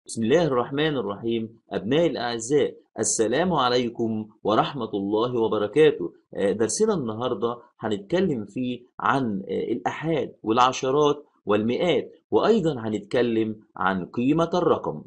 بسم الله الرحمن الرحيم أبنائي الأعزاء السلام عليكم ورحمة الله وبركاته آه، درسنا النهاردة هنتكلم فيه عن آه، الأحاد والعشرات والمئات وأيضا هنتكلم عن قيمة الرقم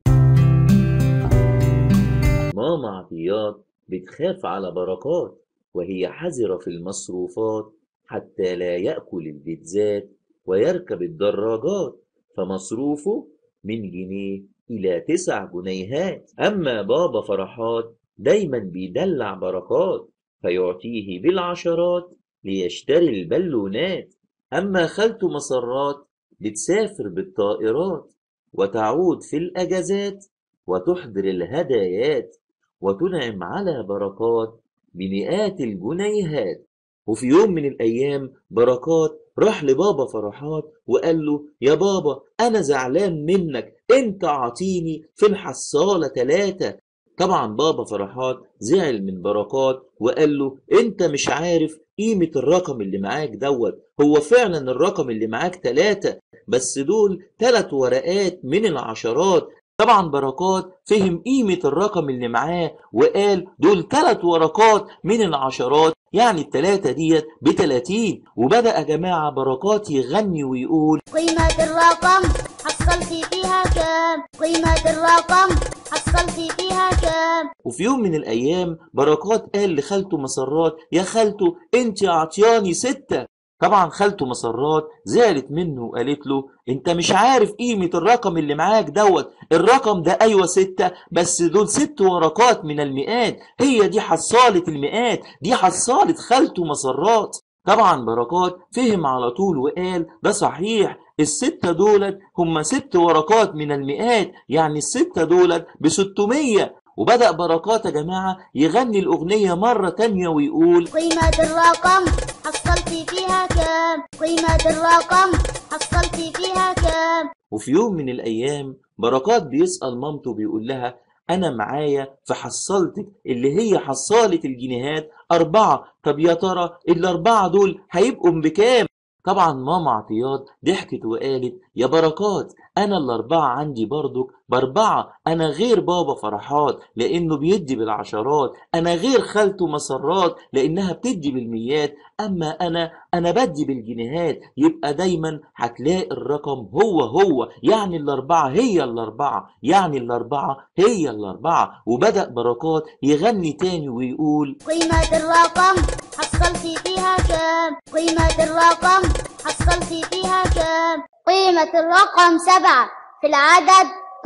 ماما عطيات بتخاف على بركات وهي حذرة في المصروفات حتى لا يأكل البيتزات ويركب الدراجات فمصروفه من جنيه إلى تسع جنيهات أما بابا فرحات دايما بيدلع بركات فيعطيه بالعشرات ليشتري البالونات أما خالته مسرات بتسافر بالطائرات وتعود في الأجازات وتحضر الهدايات وتنعم على بركات بمئات الجنيهات وفي يوم من الأيام بركات راح لبابا فرحات وقال له يا بابا أنا زعلان منك أنت عطيني في الحصالة تلاتة طبعا بابا فرحات زعل من بركات وقال له انت مش عارف قيمة الرقم اللي معاك دوت هو فعلا الرقم اللي معاك تلاتة بس دول تلات ورقات من العشرات طبعا بركات فهم قيمة الرقم اللي معاه وقال دول تلات ورقات من العشرات يعني التلاتة ديت بتلاتين وبدأ يا جماعة بركات يغني ويقول قيمة الرقم حصلتي فيها كام قيمة الرقم حصلتي فيها كام وفي يوم من الأيام بركات قال لخالته مسرات يا خالته انت عطياني ستة طبعا خالته مسرات زعلت منه وقالت له انت مش عارف قيمة الرقم اللي معاك دوت الرقم ده ايوه ستة بس دول ست ورقات من المئات هي دي حصالة المئات دي حصالة خالته مسرات طبعا بركات فهم على طول وقال ده صحيح الستة دولت هم ست ورقات من المئات يعني الستة دولت بستمية وبدأ بركات يا جماعة يغني الأغنية مرة تانية ويقول قيمة الرقم حصلتي فيها كام قيمة الرقم حصلتي فيها كام وفي يوم من الأيام بركات بيسأل مامته بيقول لها أنا معايا في حصلتك اللي هي حصالة الجنيهات أربعة طب يا ترى الأربعة دول هيبقوا بكام؟ طبعا ماما عطيات ضحكت وقالت يا بركات أنا الأربعة عندي برضك بأربعة أنا غير بابا فرحات لأنه بيدي بالعشرات أنا غير خالته مسرات لأنها بتدي بالميات أما أنا أنا بدي بالجنيهات يبقى دايما هتلاقي الرقم هو هو يعني الأربعة هي الأربعة يعني الأربعة هي الأربعة وبدأ بركات يغني تاني ويقول قيمة الرقم حصلتي فيها كام قيمة الرقم حصلتي فيها كام قيمة الرقم سبعة في العدد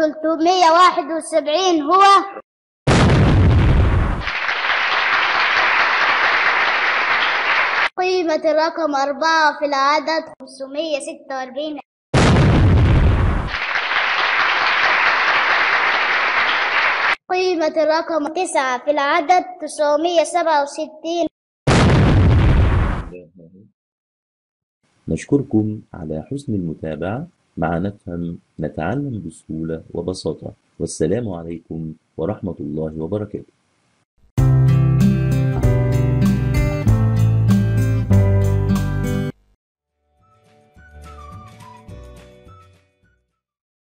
371 هو قيمة الرقم أربعة في العدد 546 قيمة الرقم تسعة في العدد 967 نشكركم على حسن المتابعة مع نفهم نتعلم بسهولة وبساطة والسلام عليكم ورحمة الله وبركاته